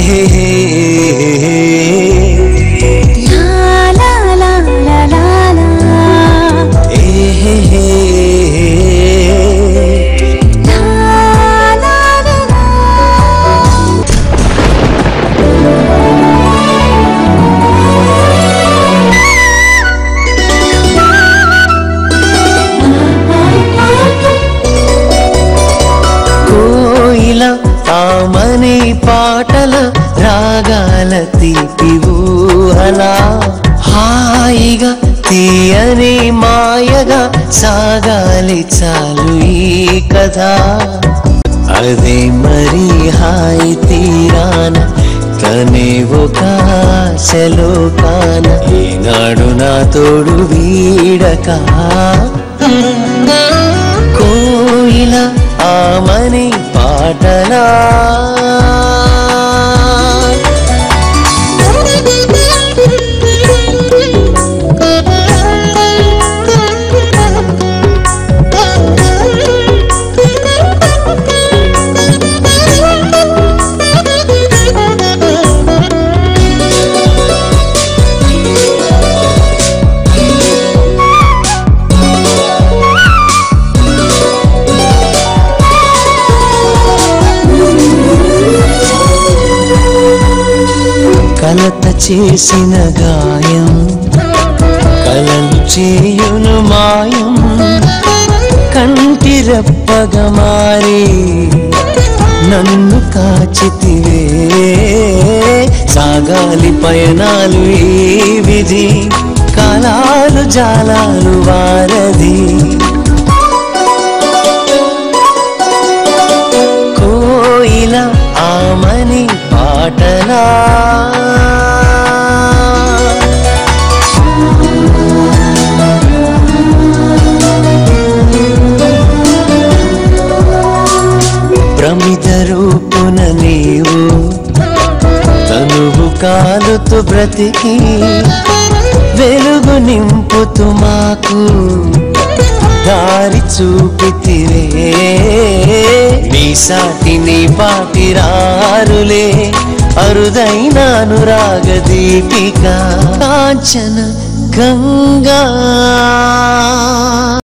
హే హే లా లా లా లా లా లా. ఏ హే హే లా లా లా లా. కోయిల ఆమని పాటల రాగాల తీపి ఊహలా హాయిగా తీయని మాయగా సాగాలి చాలు ఈ కథ అదే మరి హాయి తీరాన కనే ఒక ఆశలో కాన ఈనాడు నా తోడు వీడక కోయిల ఆమని పాటలా కలత చేసిన గాయం కలలు చేయును మాయం కంటి రెప్పగా మారి నన్ను కాచితివే సాగాలి పయనాలు ఈ విధి కాలాలు జాలాలు వారది కోయిల ఆమని పాటలా ప్రమిద రూపున నీవు తనువు కాలుతూ బ్రతికి వెలుగు నింపుతూ మాకు దారి చూపితివే నీ సాటి నీ పాటి రారులే అరుదైన అనురాగ దీపిక కాంచన గంగా